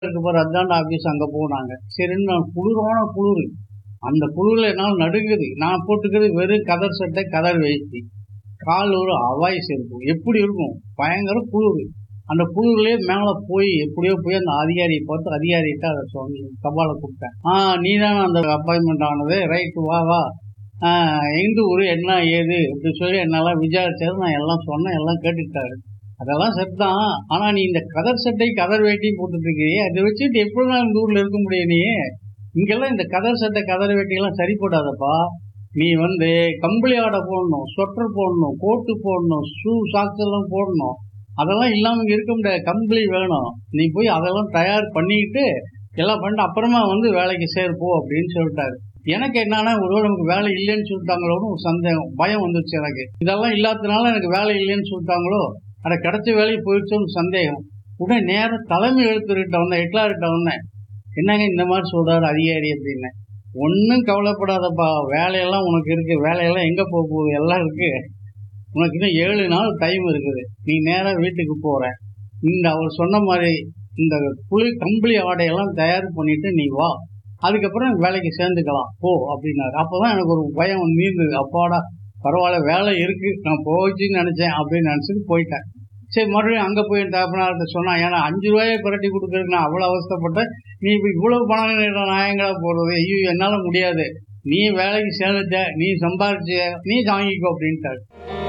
இருக்கு பாரு அதான் ஆபீஸ் அங்க போனாங்க சரின்னு நான் குளிரான குளிர் அந்த குளிர்ல என்னால் நடுங்குது நான் போட்டுக்கிறது வெறும் கதர் சட்டை கதர் வேஷ்டி கால் ஒரு அவாய்ஸ் இருக்கும் எப்படி இருக்கும் பயங்கர குளிர் அந்த குளிர்லயே மேல போய் எப்படியோ போய் அந்த அதிகாரியை பார்த்து அதிகாரிகிட்ட அதை சொல்லி சவாலை கூப்பிட்டேன் ஆ நீ தானே அந்த அப்பாயின்மெண்ட் ஆனது ரைட்டு வா வா ஆஹ் எந்த ஊர் என்ன ஏது இப்படி சொல்லி என்னால விசாரிச்சாரு நான் எல்லாம் சொன்னேன் எல்லாம் கேட்டுக்கிட்டாரு அதெல்லாம் சரிதான் ஆனா நீ இந்த கதர் சட்டை கதர் வேட்டியும் போட்டுட்டு இருக்கிறியே அதை வச்சுட்டு எப்படி நான் இந்த ஊர்ல இருக்க முடியும் நீ இங்கெல்லாம் இந்த கதர் சட்டை கதர் வேட்டியெல்லாம் சரிப்படாதப்பா நீ வந்து கம்பளி ஆடை போடணும் ஸ்வெட்டர் போடணும் கோட்டு போடணும் ஷூ சாக்ஸ் எல்லாம் போடணும் அதெல்லாம் இல்லாம இங்க இருக்க முடியாது கம்பளி வேணும் நீ போய் அதெல்லாம் தயார் பண்ணிட்டு எல்லாம் பண்ணிட்டு அப்புறமா வந்து வேலைக்கு சேர்ப்போ அப்படின்னு சொல்லிட்டாரு எனக்கு என்னன்னா ஒருவேளை நமக்கு வேலை இல்லைன்னு சொல்லிட்டாங்களோன்னு ஒரு சந்தேகம் பயம் வந்துச்சு எனக்கு இதெல்லாம் இல்லாததுனால எனக்கு வேலை இல்லைன்னு சொல்லிட்டாங்களோ அட கிடைச்ச வேலைக்கு போயிடுச்சோன்னு சந்தேகம் உடனே நேரம் தலைமை எழுத்துக்கிட்ட வந்தேன் ஹெட்லார்கிட்ட வந்தேன் என்னங்க இந்த மாதிரி சொல்றாரு அதிகாரி அப்படின்னு ஒன்றும் கவலைப்படாதப்பா வேலையெல்லாம் உனக்கு இருக்கு வேலையெல்லாம் எங்க போக போகுது எல்லாம் இருக்கு உனக்கு இன்னும் ஏழு நாள் டைம் இருக்குது நீ நேரா வீட்டுக்கு போற இந்த அவர் சொன்ன மாதிரி இந்த புளி கம்பளி ஆடையெல்லாம் தயார் பண்ணிட்டு நீ வா அதுக்கப்புறம் வேலைக்கு சேர்ந்துக்கலாம் போ அப்படின்னாரு அப்பதான் எனக்கு ஒரு பயம் மீந்தது அப்பாடா பரவாயில்ல வேலை இருக்கு நான் போச்சுன்னு நினைச்சேன் அப்படின்னு நினைச்சிட்டு போயிட்டேன் சரி மறுபடியும் அங்க போய் என் தகப்பனார்ட்ட சொன்னா ஏன்னா அஞ்சு ரூபாயை புரட்டி கொடுக்கறதுக்கு நான் அவ்வளவு அவஸ்தைப்பட்டேன் நீ இப்ப இவ்வளவு பணம் நாயங்களா போடுறது ஐயோ என்னால முடியாது நீ வேலைக்கு சேர்ந்துட்ட நீ சம்பாரிச்ச நீ வாங்கிக்கோ அப்படின்ட்டாரு